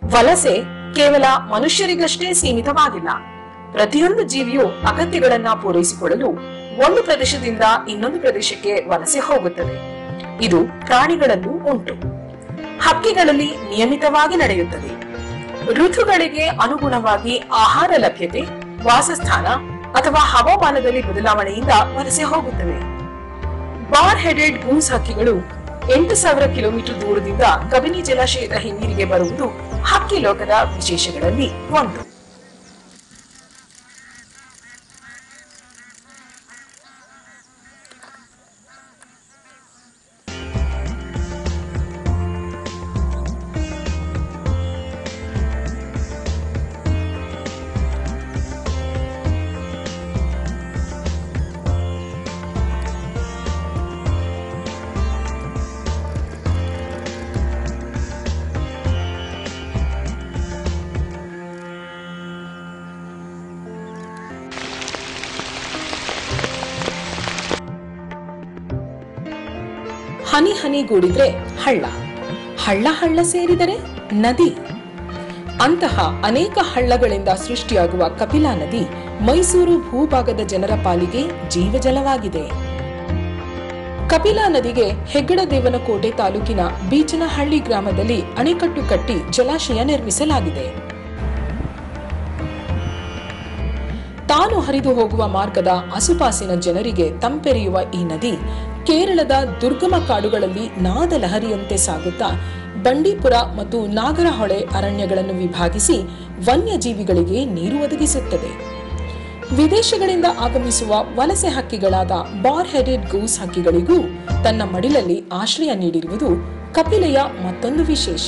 ವಲಸೆ ಕೇವಲ ಮನುಷ್ಯರಿಗಷ್ಟೇ ಸೀಮಿತವಾಗಿಲ್ಲ ಪ್ರತಿಯೊಂದು ಜೀವಿಯು ಅಗತ್ಯಗಳನ್ನ ಪೂರೈಸಿಕೊಳ್ಳಲು ಒಂದು ಪ್ರದೇಶದಿಂದ ಇನ್ನೊಂದು ಪ್ರದೇಶಕ್ಕೆ ವಲಸೆ ಹೋಗುತ್ತದೆ ಇದು ಪ್ರಾಣಿಗಳಲ್ಲೂ ಉಂಟು ಹಕ್ಕಿಗಳಲ್ಲಿ ನಿಯಮಿತವಾಗಿ ನಡೆಯುತ್ತದೆ ಋತುಗಳಿಗೆ ಅನುಗುಣವಾಗಿ ಆಹಾರ ಲಭ್ಯತೆ ವಾಸಸ್ಥಾನ ಅಥವಾ ಹವಾಮಾನದಲ್ಲಿ ಬದಲಾವಣೆಯಿಂದ ವಲಸೆ ಹೋಗುತ್ತವೆ ಬಾರ್ ಹೆಡೆಡ್ ಗೂಸ್ ಹಕ್ಕಿಗಳು ಎಂಟು ಸಾವಿರ ಕಿಲೋಮೀಟರ್ ದೂರದಿಂದ ಕಬಿನಿ ಜಲಾಶಯದ ಹಿನ್ನೀರಿಗೆ ಬರುವುದು ಹಕ್ಕಿ ಲೋಕದ ವಿಶೇಷಗಳಲ್ಲಿ ಒಂದು ಹನಿ ಹನಿ ಗೂಡಿದ್ರೆ ಹಳ್ಳ ಹಳ್ಳ ಹಳ್ಳ ಸೇರಿದರೆ ನದಿ ಅಂತಹ ಅನೇಕ ಹಳ್ಳಗಳಿಂದ ಸೃಷ್ಟಿಯಾಗುವ ಕಪಿಲಾ ನದಿ ಮೈಸೂರು ಭೂಭಾಗದ ಜನರ ಪಾಲಿಗೆ ಜೀವಜಲವಾಗಿದೆ ಕಪಿಲಾ ನದಿಗೆ ಹೆಗ್ಗಡದೇವನಕೋಟೆ ತಾಲೂಕಿನ ಬೀಚನಹಳ್ಳಿ ಗ್ರಾಮದಲ್ಲಿ ಅಣೆಕಟ್ಟು ಕಟ್ಟಿ ಜಲಾಶಯ ನಿರ್ಮಿಸಲಾಗಿದೆ ತಾನು ಹರಿದು ಹೋಗುವ ಮಾರ್ಗದ ಆಸುಪಾಸಿನ ಜನರಿಗೆ ತಂಪೆರೆಯುವ ಈ ನದಿ ಕೇರಳದ ದುರ್ಗಮ ಕಾಡುಗಳಲ್ಲಿ ನಾದ ಲಹರಿಯಂತೆ ಸಾಗುತ್ತಾ ಬಂಡೀಪುರ ಮತ್ತು ನಾಗರಹೊಳೆ ಅರಣ್ಯಗಳನ್ನು ವಿಭಾಗಿಸಿ ವನ್ಯಜೀವಿಗಳಿಗೆ ನೀರು ಒದಗಿಸುತ್ತದೆ ವಿದೇಶಗಳಿಂದ ಆಗಮಿಸುವ ವಲಸೆ ಹಕ್ಕಿಗಳಾದ ಬಾರ್ ಹೆಡೆಡ್ ಗೂಸ್ ಹಕ್ಕಿಗಳಿಗೂ ತನ್ನ ಮಡಿಲಲ್ಲಿ ಆಶ್ರಯ ನೀಡಿರುವುದು ಕಪಿಲೆಯ ಮತ್ತೊಂದು ವಿಶೇಷ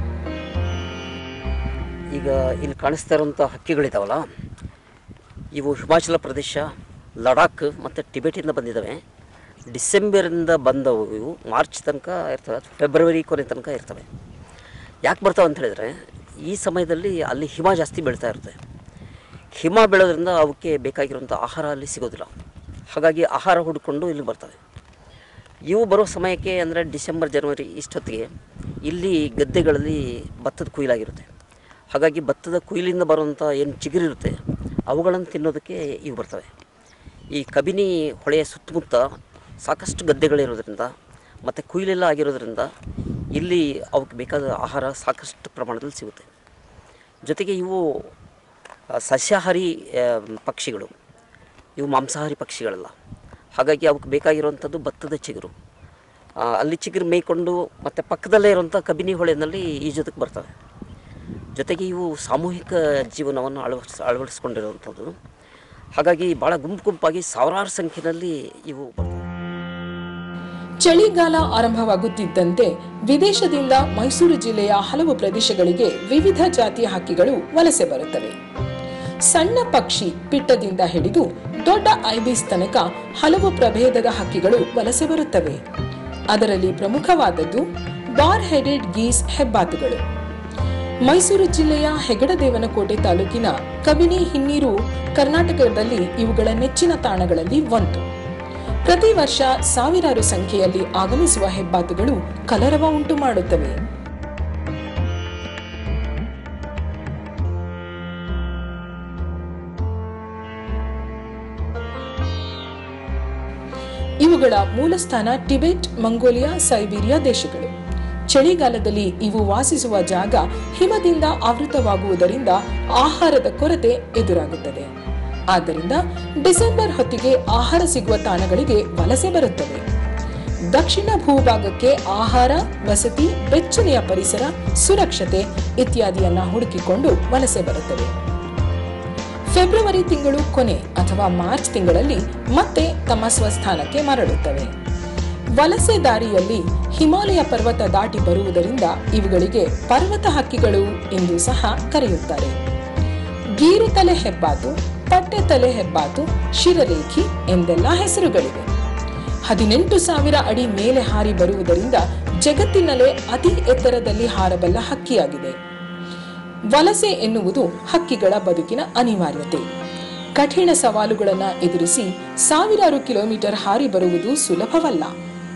ಈಗ ಇಲ್ಲಿ ಕಾಣಿಸ್ತಾ ಇರುವಂಥ ಹಕ್ಕಿಗಳಿದಾವಲ್ಲ ಇವು ಹಿಮಾಚಲ ಪ್ರದೇಶ ಲಡಾಖ್ ಮತ್ತು ಟಿಬೆಟಿಂದ ಬಂದಿದ್ದಾವೆ ಡಿಸೆಂಬರಿಂದ ಬಂದವು ಇವು ಮಾರ್ಚ್ ತನಕ ಇರ್ತವೆ ಅಥವಾ ಫೆಬ್ರವರಿ ಕೊನೆ ತನಕ ಇರ್ತವೆ ಯಾಕೆ ಬರ್ತಾವೆ ಅಂತ ಹೇಳಿದರೆ ಈ ಸಮಯದಲ್ಲಿ ಅಲ್ಲಿ ಹಿಮ ಜಾಸ್ತಿ ಬೀಳ್ತಾ ಇರುತ್ತೆ ಹಿಮ ಬೀಳೋದ್ರಿಂದ ಅವಕ್ಕೆ ಬೇಕಾಗಿರುವಂಥ ಆಹಾರ ಅಲ್ಲಿ ಸಿಗೋದಿಲ್ಲ ಹಾಗಾಗಿ ಆಹಾರ ಹುಡ್ಕೊಂಡು ಇಲ್ಲಿ ಬರ್ತವೆ ಇವು ಬರೋ ಸಮಯಕ್ಕೆ ಅಂದರೆ ಡಿಸೆಂಬರ್ ಜನವರಿ ಇಷ್ಟೊತ್ತಿಗೆ ಇಲ್ಲಿ ಗದ್ದೆಗಳಲ್ಲಿ ಭತ್ತದ ಕೊಯ್ಲಾಗಿರುತ್ತೆ ಹಾಗಾಗಿ ಭತ್ತದ ಕೊಯ್ಲಿಂದ ಬರುವಂಥ ಏನು ಚಿಗುರಿರುತ್ತೆ ಅವುಗಳನ್ನು ತಿನ್ನೋದಕ್ಕೆ ಇವು ಬರ್ತವೆ ಈ ಕಬಿನಿ ಹೊಳೆಯ ಸುತ್ತಮುತ್ತ ಸಾಕಷ್ಟು ಗದ್ದೆಗಳಿರೋದ್ರಿಂದ ಮತ್ತು ಕೊಯ್ಲೆಲ್ಲ ಆಗಿರೋದ್ರಿಂದ ಇಲ್ಲಿ ಅವಕ್ಕೆ ಬೇಕಾದ ಆಹಾರ ಸಾಕಷ್ಟು ಪ್ರಮಾಣದಲ್ಲಿ ಸಿಗುತ್ತೆ ಜೊತೆಗೆ ಇವು ಆ, ಸಸ್ಯಾಹಾರಿ ಆ, ಪಕ್ಷಿಗಳು ಇವು ಮಾಂಸಾಹಾರಿ ಪಕ್ಷಿಗಳಲ್ಲ ಹಾಗಾಗಿ ಅವಕ್ಕೆ ಬೇಕಾಗಿರುವಂಥದ್ದು ಭತ್ತದ ಚಿಗುರು ಆ, ಅಲ್ಲಿ ಚಿಗುರು ಮೇಯ್ಕೊಂಡು ಮತ್ತು ಪಕ್ಕದಲ್ಲೇ ಇರುವಂಥ ಕಬಿನಿ ಹೊಳೆಯಲ್ಲಿ ಈಜೋದಕ್ಕೆ ಬರ್ತವೆ ಜೊತೆಗೆ ಇವು ಸಾಮೂಹಿಕ ಜೀವನವನ್ನು ಅಳವಡಿಸ್ ಅಳವಡಿಸ್ಕೊಂಡಿರುವಂಥದ್ದು ಹಾಗಾಗಿ ಭಾಳ ಗುಂಪು ಗುಂಪಾಗಿ ಸಾವಿರಾರು ಸಂಖ್ಯೆಯಲ್ಲಿ ಇವು ಬರ್ತವೆ ಚಳಿಗಾಲ ಆರಂಭವಾಗುತ್ತಿದ್ದಂತೆ ವಿದೇಶದಿಂದ ಮೈಸೂರು ಜಿಲ್ಲೆಯ ಹಲವು ಪ್ರದೇಶಗಳಿಗೆ ವಿವಿಧ ಜಾತಿಯ ಹಕ್ಕಿಗಳು ವಲಸೆ ಬರುತ್ತವೆ ಸಣ್ಣ ಪಕ್ಷಿ ಪಿಟ್ಟದಿಂದ ಹಿಡಿದು ದೊಡ್ಡ ಐಬಿಸ್ ತನಕ ಹಲವು ಪ್ರಭೇದದ ಹಕ್ಕಿಗಳು ವಲಸೆ ಬರುತ್ತವೆ ಅದರಲ್ಲಿ ಪ್ರಮುಖವಾದದ್ದು ಬಾರ್ ಹೆಡೆಡ್ ಗೀಸ್ ಹೆಬ್ಬಾತುಗಳು ಮೈಸೂರು ಜಿಲ್ಲೆಯ ಹೆಗಡದೇವನಕೋಟೆ ತಾಲೂಕಿನ ಕಬಿನಿ ಹಿನ್ನೀರು ಕರ್ನಾಟಕದಲ್ಲಿ ಇವುಗಳ ನೆಚ್ಚಿನ ತಾಣಗಳಲ್ಲಿ ಒಂದು ಪ್ರತಿ ವರ್ಷ ಸಾವಿರಾರು ಸಂಖ್ಯೆಯಲ್ಲಿ ಆಗಮಿಸುವ ಹೆಬ್ಬಾತುಗಳು ಕಲರವ ಉಂಟು ಮಾಡುತ್ತವೆ ಇವುಗಳ ಮೂಲಸ್ಥಾನ ಟಿಬೆಟ್ ಮಂಗೋಲಿಯಾ ಸೈಬೀರಿಯಾ ದೇಶಗಳು ಚಳಿಗಾಲದಲ್ಲಿ ಇವು ವಾಸಿಸುವ ಜಾಗ ಹಿಮದಿಂದ ಆವೃತವಾಗುವುದರಿಂದ ಆಹಾರದ ಕೊರತೆ ಎದುರಾಗುತ್ತದೆ ಆದ್ದರಿಂದ ಡಿಸೆಂಬರ್ ಹೊತ್ತಿಗೆ ಆಹಾರ ಸಿಗುವ ತಾಣಗಳಿಗೆ ವಲಸೆ ಬರುತ್ತವೆ ದಕ್ಷಿಣ ಭೂಭಾಗಕ್ಕೆ ಆಹಾರ ವಸತಿ ಬೆಚ್ಚನೆಯ ಪರಿಸರ ಸುರಕ್ಷತೆ ಇತ್ಯಾದಿಯನ್ನ ಹುಡುಕಿಕೊಂಡು ವಲಸೆ ಬರುತ್ತವೆ ಫೆಬ್ರವರಿ ತಿಂಗಳು ಕೊನೆ ಅಥವಾ ಮಾರ್ಚ್ ತಿಂಗಳಲ್ಲಿ ಮತ್ತೆ ತಮ್ಮ ಸ್ವಸ್ಥಾನಕ್ಕೆ ಮರಳುತ್ತವೆ ವಲಸೆ ದಾರಿಯಲ್ಲಿ ಹಿಮಾಲಯ ಪರ್ವತ ದಾಟಿ ಬರುವುದರಿಂದ ಇವುಗಳಿಗೆ ಪರ್ವತ ಹಕ್ಕಿಗಳು ಎಂದು ಸಹ ಕರೆಯುತ್ತಾರೆ ಗೀರು ತಲೆ ಹೆಬ್ಬಾತು ಪಟ್ಟೆ ತಲೆ ಹೆಬ್ಬಾತು ಶಿರರೇಖಿ ಎಂದೆಲ್ಲ ಹೆಸರುಗಳಿವೆ ಹದಿನೆಂಟು ಸಾವಿರ ಅಡಿ ಮೇಲೆ ಹಾರಿ ಬರುವುದರಿಂದ ಜಗತ್ತಿನಲ್ಲೇ ಅತಿ ಎತ್ತರದಲ್ಲಿ ಹಾರಬಲ್ಲ ಹಕ್ಕಿಯಾಗಿದೆ ವಲಸೆ ಎನ್ನುವುದು ಹಕ್ಕಿಗಳ ಬದುಕಿನ ಅನಿವಾರ್ಯತೆ ಕಠಿಣ ಸವಾಲುಗಳನ್ನು ಎದುರಿಸಿ ಸಾವಿರಾರು ಕಿಲೋಮೀಟರ್ ಹಾರಿ ಬರುವುದು ಸುಲಭವಲ್ಲ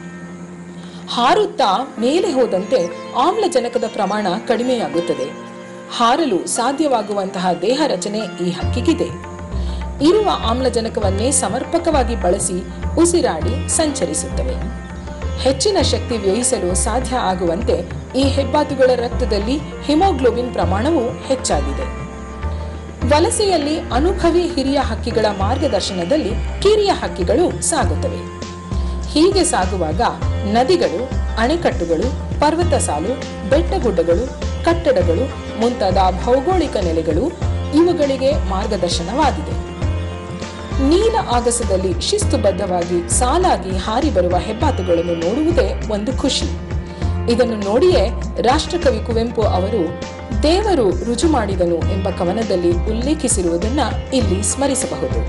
ಹಾರುತ್ತಾ ಮೇಲೆ ಹೋದಂತೆ ಆಮ್ಲಜನಕದ ಪ್ರಮಾಣ ಕಡಿಮೆಯಾಗುತ್ತದೆ ಹಾರಲು ಸಾಧ್ಯವಾಗುವಂತಹ ದೇಹ ರಚನೆ ಈ ಹಕ್ಕಿಗಿದೆ ಇರುವ ಆಮ್ಲಜನಕವನ್ನೇ ಸಮರ್ಪಕವಾಗಿ ಬಳಸಿ ಉಸಿರಾಡಿ ಸಂಚರಿಸುತ್ತವೆ ಹೆಚ್ಚಿನ ಶಕ್ತಿ ವ್ಯಯಿಸಲು ಸಾಧ್ಯ ಆಗುವಂತೆ ಈ ಹೆಬ್ಬಾತುಗಳ ರಕ್ತದಲ್ಲಿ ಹಿಮೋಗ್ಲೋಬಿನ್ ಪ್ರಮಾಣವು ಹೆಚ್ಚಾಗಿದೆ ವಲಸೆಯಲ್ಲಿ ಅನುಭವಿ ಹಿರಿಯ ಹಕ್ಕಿಗಳ ಮಾರ್ಗದರ್ಶನದಲ್ಲಿ ಕಿರಿಯ ಹಕ್ಕಿಗಳು ಸಾಗುತ್ತವೆ ಹೀಗೆ ಸಾಗುವಾಗ ನದಿಗಳು ಅಣೆಕಟ್ಟುಗಳು ಪರ್ವತ ಸಾಲು ಬೆಟ್ಟಗುಡ್ಡಗಳು ಕಟ್ಟಡಗಳು ಮುಂತಾದ ಭೌಗೋಳಿಕ ನೆಲೆಗಳು ಇವುಗಳಿಗೆ ಮಾರ್ಗದರ್ಶನವಾಗಿದೆ ನೀಲ ಆಗಸದಲ್ಲಿ ಶಿಸ್ತುಬದ್ಧವಾಗಿ ಸಾಲಾಗಿ ಹಾರಿ ಬರುವ ಹೆಬ್ಬಾತುಗಳನ್ನು ನೋಡುವುದೇ ಒಂದು ಖುಷಿ ಇದನ್ನು ನೋಡಿಯೇ ರಾಷ್ಟ್ರಕವಿ ಕುವೆಂಪು ಅವರು ದೇವರು ರುಜು ಮಾಡಿದನು ಎಂಬ ಕವನದಲ್ಲಿ ಉಲ್ಲೇಖಿಸಿರುವುದನ್ನ ಇಲ್ಲಿ ಸ್ಮರಿಸಬಹುದು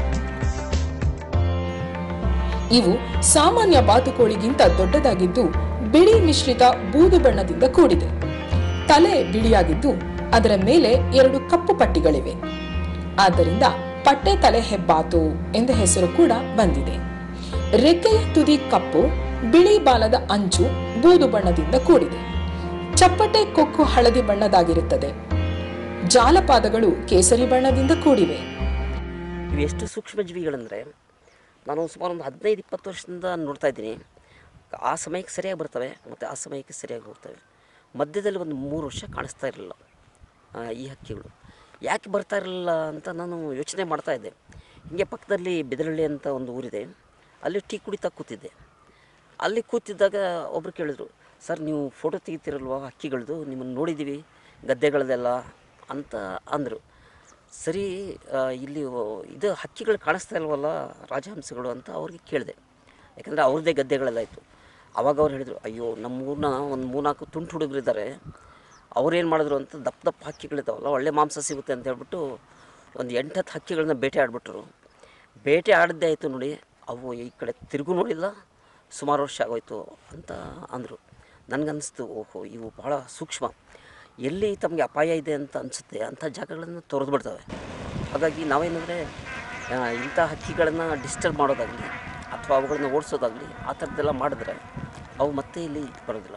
ಇವು ಸಾಮಾನ್ಯ ಬಾತುಕೋಳಿಗಿಂತ ದೊಡ್ಡದಾಗಿದ್ದು ಬಿಳಿ ಮಿಶ್ರಿತ ಬೂದು ಬಣ್ಣದಿಂದ ಕೂಡಿದೆ ತಲೆ ಬಿಳಿಯಾಗಿದ್ದು ಅದರ ಮೇಲೆ ಎರಡು ಕಪ್ಪು ಪಟ್ಟಿಗಳಿವೆ ಆದ್ದರಿಂದ ಪಟ್ಟೆ ತಲೆ ಹೆಬ್ಬಾತು ಎಂದ ಹೆಸರು ಕೂಡ ಬಂದಿದೆ ರೆಕ್ಕೆಯ ತುದಿ ಕಪ್ಪು ಬಿಳಿ ಬಾಲದ ಅಂಚು ಬೂದು ಬಣ್ಣದಿಂದ ಕೂಡಿದೆ ಚಪ್ಪಟೆ ಕೊಕ್ಕು ಹಳದಿ ಬಣ್ಣದಾಗಿರುತ್ತದೆ ಜಾಲಪಾದಗಳು ಕೇಸರಿ ಬಣ್ಣದಿಂದ ಕೂಡಿವೆ ಇವು ಎಷ್ಟು ಸೂಕ್ಷ್ಮ ಜೀವಿಗಳಂದರೆ ನಾನು ಸುಮಾರು ಒಂದು ಹದಿನೈದು ಇಪ್ಪತ್ತು ವರ್ಷದಿಂದ ನೋಡ್ತಾ ಇದ್ದೀನಿ ಆ ಸಮಯಕ್ಕೆ ಸರಿಯಾಗಿ ಬರ್ತವೆ ಮತ್ತು ಆ ಸಮಯಕ್ಕೆ ಸರಿಯಾಗಿ ಹೋಗ್ತವೆ ಮಧ್ಯದಲ್ಲಿ ಒಂದು ಮೂರು ವರ್ಷ ಕಾಣಿಸ್ತಾ ಇರಲಿಲ್ಲ ಆ, ಈ ಹಕ್ಕಿಗಳು ಯಾಕೆ ಬರ್ತಾ ಇರಲಿಲ್ಲ ಅಂತ ನಾನು ಯೋಚನೆ ಮಾಡ್ತಾ ಇದ್ದೆ ಹಿಂಗೆ ಪಕ್ಕದಲ್ಲಿ ಬೆದರಳ್ಳಿ ಅಂತ ಒಂದು ಊರಿದೆ ಅಲ್ಲಿ ಟೀ ಕುಡಿತಾ ಕೂತಿದ್ದೆ ಅಲ್ಲಿ ಕೂತಿದ್ದಾಗ ಒಬ್ರು ಕೇಳಿದ್ರು ಸರ್ ನೀವು ಫೋಟೋ ತೆಗಿತೀರಲ್ವ ಹಕ್ಕಿಗಳದ್ದು ನಿಮ್ಮನ್ನು ನೋಡಿದ್ದೀವಿ ಗದ್ದೆಗಳದೆಲ್ಲ ಅಂತ ಅಂದರು ಸರಿ ಆ, ಇಲ್ಲಿ ಓ- ಇದು ಹಕ್ಕಿಗಳು ಕಾಣಿಸ್ತಾ ಇಲ್ವಲ್ಲ ರಾಜಹಂಸಗಳು ಅಂತ ಅವ್ರಿಗೆ ಕೇಳಿದೆ ಯಾಕಂದರೆ ಅವ್ರದ್ದೇ ಗದ್ದೆಗಳೆಲ್ಲ ಇತ್ತು ಅವಾಗ ಅವ್ರು ಹೇಳಿದರು ಅಯ್ಯೋ ನಮ್ಮ ಊರನ್ನ ಒಂದು ಮೂರ್ನಾಲ್ಕು ತುಂಟು ಹುಡುಗರಿದ್ದಾರೆ ಅವ್ರೇನು ಮಾಡಿದ್ರು ಅಂತ ದಪ್ಪ ದಪ್ಪ ಹಕ್ಕಿಗಳಿದ್ದಾವಲ್ಲ ಒಳ್ಳೆ ಮಾಂಸ ಸಿಗುತ್ತೆ ಅಂತ ಹೇಳ್ಬಿಟ್ಟು ಒಂದು ಎಂಟು ಹತ್ತು ಹಕ್ಕಿಗಳನ್ನ ಬೇಟೆ ಆಡ್ಬಿಟ್ರು ಬೇಟೆ ಆಡದ್ದೇ ಆಯಿತು ನೋಡಿ ಅವು ಈ ಕಡೆ ತಿರುಗು ನೋಡಿಲ್ಲ ಸುಮಾರು ವರ್ಷ ಆಗೋಯ್ತು ಅಂತ ಅಂದರು ನನಗನ್ನಿಸ್ತು ಓಹೋ ಇವು ಭಾಳ ಸೂಕ್ಷ್ಮ ಎಲ್ಲಿ ತಮಗೆ ಅಪಾಯ ಇದೆ ಅಂತ ಅನಿಸುತ್ತೆ ಅಂಥ ಜಾಗಗಳನ್ನು ತೊರೆದು ಬಿಡ್ತವೆ ಹಾಗಾಗಿ ನಾವೇನಂದರೆ ಇಂಥ ಹಕ್ಕಿಗಳನ್ನು ಡಿಸ್ಟರ್ಬ್ ಮಾಡೋದಾಗಲಿ ಅಥವಾ ಅವುಗಳನ್ನ ಓಡಿಸೋದಾಗಲಿ ಆ ಥರದ್ದೆಲ್ಲ ಮಾಡಿದ್ರೆ ಅವು ಮತ್ತೆ ಇಲ್ಲಿ ಬರೋದಿಲ್ಲ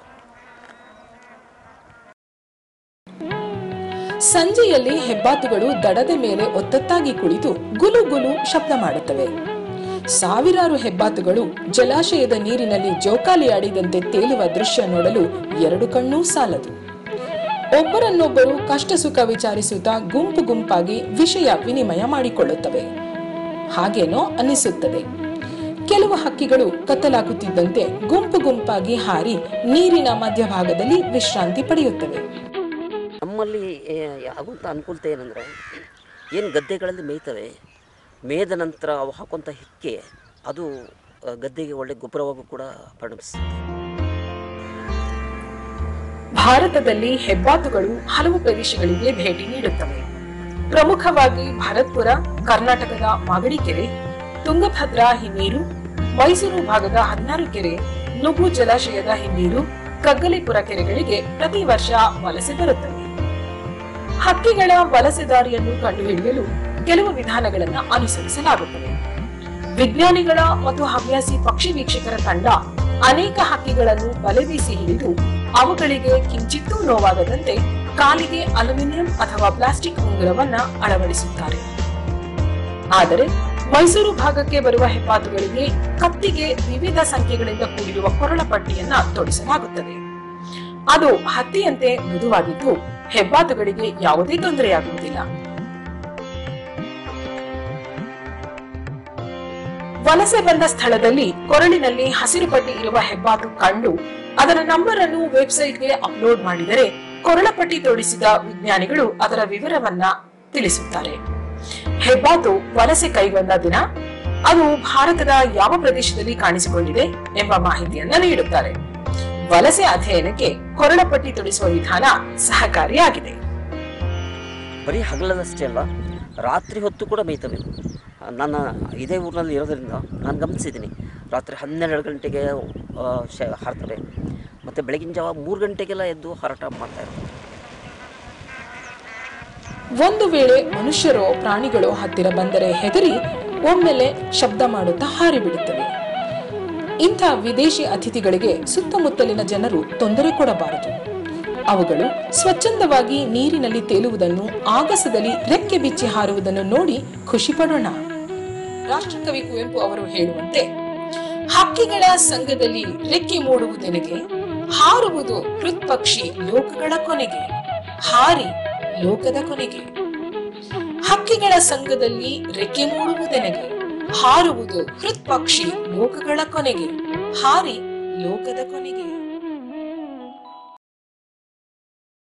ಸಂಜೆಯಲ್ಲಿ ಹೆಬ್ಬಾತುಗಳು ದಡದ ಮೇಲೆ ಒತ್ತತ್ತಾಗಿ ಕುಳಿತು ಗುಲು ಗುಲು ಶಬ್ದ ಮಾಡುತ್ತವೆ ಸಾವಿರಾರು ಹೆಬ್ಬಾತುಗಳು ಜಲಾಶಯದ ನೀರಿನಲ್ಲಿ ಜೋಕಾಲಿ ಆಡಿದಂತೆ ತೇಲುವ ದೃಶ್ಯ ನೋಡಲು ಎರಡು ಕಣ್ಣೂ ಸಾಲದು ಒಬ್ಬರನ್ನೊಬ್ಬರು ಕಷ್ಟ ಸುಖ ವಿಚಾರಿಸುತ್ತಾ ಗುಂಪು ಗುಂಪಾಗಿ ವಿಷಯ ವಿನಿಮಯ ಮಾಡಿಕೊಳ್ಳುತ್ತವೆ ಹಾಗೇನೋ ಅನ್ನಿಸುತ್ತದೆ ಕೆಲವು ಹಕ್ಕಿಗಳು ಕತ್ತಲಾಗುತ್ತಿದ್ದಂತೆ ಗುಂಪು ಗುಂಪಾಗಿ ಹಾರಿ ನೀರಿನ ಮಧ್ಯಭಾಗದಲ್ಲಿ ವಿಶ್ರಾಂತಿ ಪಡೆಯುತ್ತವೆ ನಮ್ಮಲ್ಲಿ ಏ, ಆಗುವಂಥ ಅನುಕೂಲತೆ ಏನಂದರೆ ಏನು ಗದ್ದೆಗಳಲ್ಲಿ ಮೇಯ್ತವೆ ಮೇಯ್ದ ನಂತರ ಅವು ಹಾಕುವಂಥ ಹಿಕ್ಕೆ ಅದು ಆ, ಗದ್ದೆಗೆ ಒಳ್ಳೆ ಗೊಬ್ಬರವಾಗೂ ಕೂಡ ಪರಿಣಮಿಸುತ್ತೆ ಭಾರತದಲ್ಲಿ ಹೆಬ್ಬಾತುಗಳು ಹಲವು ಪ್ರದೇಶಗಳಿಗೆ ಭೇಟಿ ನೀಡುತ್ತವೆ ಪ್ರಮುಖವಾಗಿ ಭರತ್ಪುರ ಕರ್ನಾಟಕದ ಮಾಗಡಿ ಕೆರೆ ತುಂಗಭದ್ರಾ ಹಿನ್ನೀರು ಮೈಸೂರು ಭಾಗದ ಹದಿನಾರು ಕೆರೆ ನುಗು ಜಲಾಶಯದ ಹಿನ್ನೀರು ಕಗ್ಗಲಿಪುರ ಕೆರೆಗಳಿಗೆ ಪ್ರತಿ ವರ್ಷ ವಲಸೆ ಬರುತ್ತವೆ ಹಕ್ಕಿಗಳ ವಲಸೆ ದಾರಿಯನ್ನು ಕಂಡುಹಿಡಿಯಲು ಕೆಲವು ವಿಧಾನಗಳನ್ನ ಅನುಸರಿಸಲಾಗುತ್ತದೆ ವಿಜ್ಞಾನಿಗಳ ಮತ್ತು ಹವ್ಯಾಸಿ ಪಕ್ಷಿ ವೀಕ್ಷಕರ ತಂಡ ಅನೇಕ ಹಕ್ಕಿಗಳನ್ನು ಬಲೆ ಬೀಸಿ ಹಿಡಿದು ಅವುಗಳಿಗೆ ಕಿಂಚಿತ್ತೂ ನೋವಾಗದಂತೆ ಕಾಲಿಗೆ ಅಲ್ಯೂಮಿನಿಯಂ ಅಥವಾ ಪ್ಲಾಸ್ಟಿಕ್ ಉಂಗುರವನ್ನ ಅಳವಡಿಸುತ್ತಾರೆ ಆದರೆ ಮೈಸೂರು ಭಾಗಕ್ಕೆ ಬರುವ ಹೆಬ್ಬಾತುಗಳಿಗೆ ಕತ್ತಿಗೆ ವಿವಿಧ ಸಂಖ್ಯೆಗಳಿಂದ ಕೂಡಿರುವ ಕೊರಳ ಪಟ್ಟಿಯನ್ನ ತೊಡಿಸಲಾಗುತ್ತದೆ ಅದು ಹತ್ತಿಯಂತೆ ಮೃದುವಾಗಿದ್ದು ಹೆಬ್ಬಾತುಗಳಿಗೆ ಯಾವುದೇ ತೊಂದರೆಯಾಗುವುದಿಲ್ಲ ವಲಸೆ ಬಂದ ಸ್ಥಳದಲ್ಲಿ ಕೊರಳಿನಲ್ಲಿ ಹಸಿರು ಪಟ್ಟಿ ಇರುವ ಹೆಬ್ಬಾತು ಕಂಡು ಅದರ ನಂಬರ್ ಅನ್ನು ವೆಬ್ಸೈಟ್ಗೆ ಅಪ್ಲೋಡ್ ಮಾಡಿದರೆ ಕೊರಳಪಟ್ಟಿ ತೋಡಿಸಿದ ವಿಜ್ಞಾನಿಗಳು ಅದರ ವಿವರವನ್ನ ತಿಳಿಸುತ್ತಾರೆ ಹೆಬ್ಬಾತು ವಲಸೆ ಕೈಗೊಂಡ ದಿನ ಅದು ಭಾರತದ ಯಾವ ಪ್ರದೇಶದಲ್ಲಿ ಕಾಣಿಸಿಕೊಂಡಿದೆ ಎಂಬ ಮಾಹಿತಿಯನ್ನ ನೀಡುತ್ತಾರೆ ವಲಸೆ ಅಧ್ಯಯನಕ್ಕೆ ಕೊರಳಪಟ್ಟಿ ತೊಡಿಸುವ ವಿಧಾನ ಸಹಕಾರಿಯಾಗಿದೆ ಬರೀ ಹಗಲದಷ್ಟೇ ಅಲ್ಲ ರಾತ್ರಿ ಹೊತ್ತು ಕೂಡ ಮೇಯ್ತವೆ ನಾನು ಇದೇ ಊರಿನಲ್ಲಿ ಇರೋದ್ರಿಂದ ನಾನು ಗಮನಿಸಿದ್ದೀನಿ ರಾತ್ರಿ ಹನ್ನೆರಡು ಗಂಟೆಗೆ ಆ, ಶ ಹಾರ್ತವೆ ಮತ್ತು ಬೆಳಗಿನ ಜಾವ ಮೂರು ಗಂಟೆಗೆಲ್ಲ ಎದ್ದು ಹಾರಾಟ ಮಾಡ್ತಾ ಇರ್ತವೆ ಒಂದು ವೇಳೆ ಮನುಷ್ಯರೋ ಪ್ರಾಣಿಗಳೋ ಹತ್ತಿರ ಬಂದರೆ ಹೆದರಿ ಒಮ್ಮೆಲೆ ಶಬ್ದ ಮಾಡುತ್ತಾ ಹಾರಿಬಿಡುತ್ತವೆ ಇಂಥ ವಿದೇಶಿ ಅತಿಥಿಗಳಿಗೆ ಸುತ್ತಮುತ್ತಲಿನ ಜನರು ತೊಂದರೆ ಕೊಡಬಾರದು ಅವುಗಳು ಸ್ವಚ್ಛಂದವಾಗಿ ನೀರಿನಲ್ಲಿ ತೇಲುವುದನ್ನು ಆಗಸದಲ್ಲಿ ರೆಕ್ಕೆ ಬಿಚ್ಚಿ ಹಾರುವುದನ್ನು ನೋಡಿ ಖುಷಿ ಪಡೋಣ ರಾಷ್ಟ್ರಕವಿ ಕುವೆಂಪು ಅವರು ಹೇಳುವಂತೆ ಹಕ್ಕಿಗಳ ಸಂಘದಲ್ಲಿ ರೆಕ್ಕೆ ಮೂಡುವುದೆನಗೆ ಹಾರುವುದು ಹೃತ್ಪಕ್ಷಿ ಲೋಕಗಳ ಕೊನೆಗೆ ಹಾರಿ ಲೋಕದ ಕೊನೆಗೆ ಹಕ್ಕಿಗಳ ಸಂಘದಲ್ಲಿ ರೆಕ್ಕೆ ಮೂಡುವುದೆನಗೆ ಹಾರುವುದು ಹೃತ್ಪಕ್ಷಿ ಲೋಕಗಳ ಕೊನೆಗೆ ಹಾರಿ ಲೋಕದ ಕೊನೆಗೆ